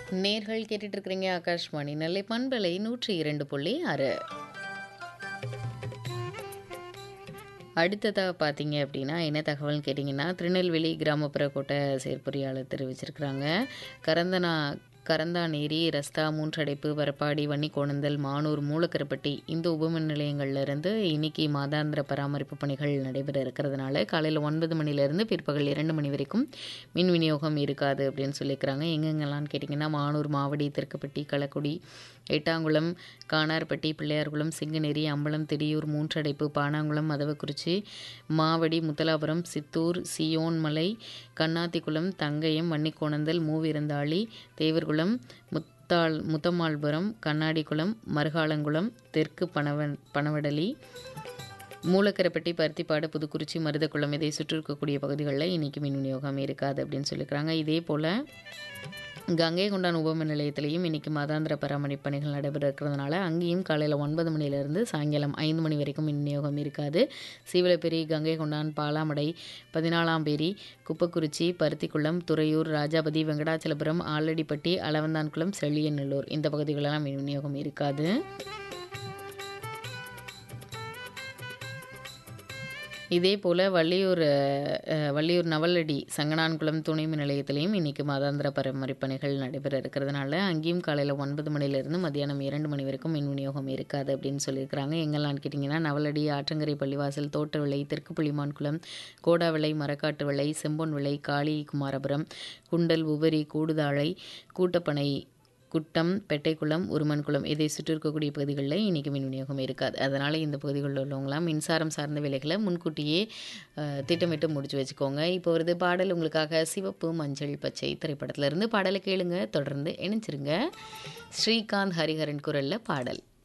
நேர்கள் கேட்டுட்டு இருக்கிறீங்க ஆகாஷ்வாணி நெல்லை பண்பலை நூற்றி இரண்டு புள்ளி ஆறு அடுத்ததாக பார்த்தீங்க அப்படின்னா என்ன தகவல்னு கேட்டிங்கன்னா திருநெல்வேலி கிராமப்புற கோட்டை செயற்பொறியாளர் தெரிவிச்சிருக்கிறாங்க கரந்தனா கரந்தாநேரி ரஸ்தா மூன்றடைப்பு வரப்பாடி வன்னிக்கோணந்தல் மானூர் மூலக்கரப்பட்டி இந்த உபமின் நிலையங்கள்லேருந்து இன்னைக்கு மாதாந்திர பராமரிப்பு பணிகள் நடைபெற இருக்கிறதுனால காலையில் ஒன்பது மணிலேருந்து பிற்பகல் இரண்டு மணி வரைக்கும் மின் விநியோகம் இருக்காது அப்படின்னு சொல்லியிருக்கிறாங்க எங்கெங்கெல்லாம்னு கேட்டிங்கன்னா மானூர் மாவடி தெற்குப்பட்டி களக்குடி எட்டாங்குளம் கானார்பட்டி பிள்ளையார்குளம் சிங்கநேரி அம்பலம் திடியூர் மூன்றடைப்பு பானாங்குளம் மதவக்குறிச்சி மாவடி முத்தலாபுரம் சித்தூர் சியோன்மலை கண்ணாத்திக்குளம் தங்கயம் வன்னிக்கோணந்தல் மூவிருந்தாளி தேவர்குளம் முத்தாள் முத்தம்மாள்புரம் கண்ணாடிக்குளம் மருகாலங்குளம் தெற்கு பனவன் பனவடலி மூலக்கரைப்பட்டி பருத்திப்பாடு புதுக்குறிச்சி மருதக்குளம் இதை சுற்றி இருக்கக்கூடிய பகுதிகளில் இன்றைக்கி மின் விநியோகம் இருக்காது அப்படின்னு சொல்லியிருக்கிறாங்க இதே போல் கங்கை கொண்டான் உபமின் நிலையத்திலையும் இன்றைக்கி மாதாந்திர பராமரிப்பு பணிகள் நடைபெற இருக்கிறதுனால அங்கேயும் காலையில் ஒன்பது மணிலேருந்து சாயங்காலம் ஐந்து மணி வரைக்கும் மின் விநியோகம் இருக்காது சீவலப்பேரி கங்கை கொண்டான் பாலாமடை பதினாலாம் பேரி குப்பக்குறிச்சி பருத்திக்குளம் துறையூர் ராஜாபதி வெங்கடாச்சலபுரம் ஆலடிப்பட்டி அளவந்தான்குளம் செழியநல்லூர் இந்த பகுதிகளெல்லாம் மின் விநியோகம் இருக்காது இதே போல் வள்ளியூர் அஹ், வள்ளியூர் நவலடி சங்கனான்குளம் துணை மின் நிலையத்திலையும் இன்றைக்கி மாதாந்திர பராமரிப்பு பணிகள் நடைபெற இருக்கிறதுனால அங்கேயும் காலையில் ஒன்பது மணிலேருந்து மதியானம் இரண்டு மணி வரைக்கும் மின் விநியோகம் இருக்காது அப்படின்னு சொல்லியிருக்கிறாங்க எங்கெல்லாம் கேட்டிங்கன்னா நவலடி ஆற்றங்கரை பள்ளிவாசல் தோட்ட விளை தெற்கு புலிமான்குளம் கோடாவிளை மரக்காட்டு விளை செம்பொன் விளை காளி குமாரபுரம் குண்டல் உபரி கூடுதாழை கூட்டப்பனை குட்டம் பெட்டைக்குளம் உருமன்குளம் இதை சுற்றி இருக்கக்கூடிய பகுதிகளில் இன்றைக்கி மின் விநியோகம் இருக்காது அதனால் இந்த பகுதிகளில் உள்ளவங்களாம் மின்சாரம் சார்ந்த வேலைகளை முன்கூட்டியே அஹ், திட்டமிட்டு முடிச்சு வச்சுக்கோங்க இப்போ வருது பாடல் உங்களுக்காக சிவப்பு மஞ்சள் பச்சை திரைப்படத்துல இருந்து பாடலை கேளுங்க தொடர்ந்து இணைஞ்சிருங்க ஸ்ரீகாந்த் ஹரிஹரன் குரலில் பாடல்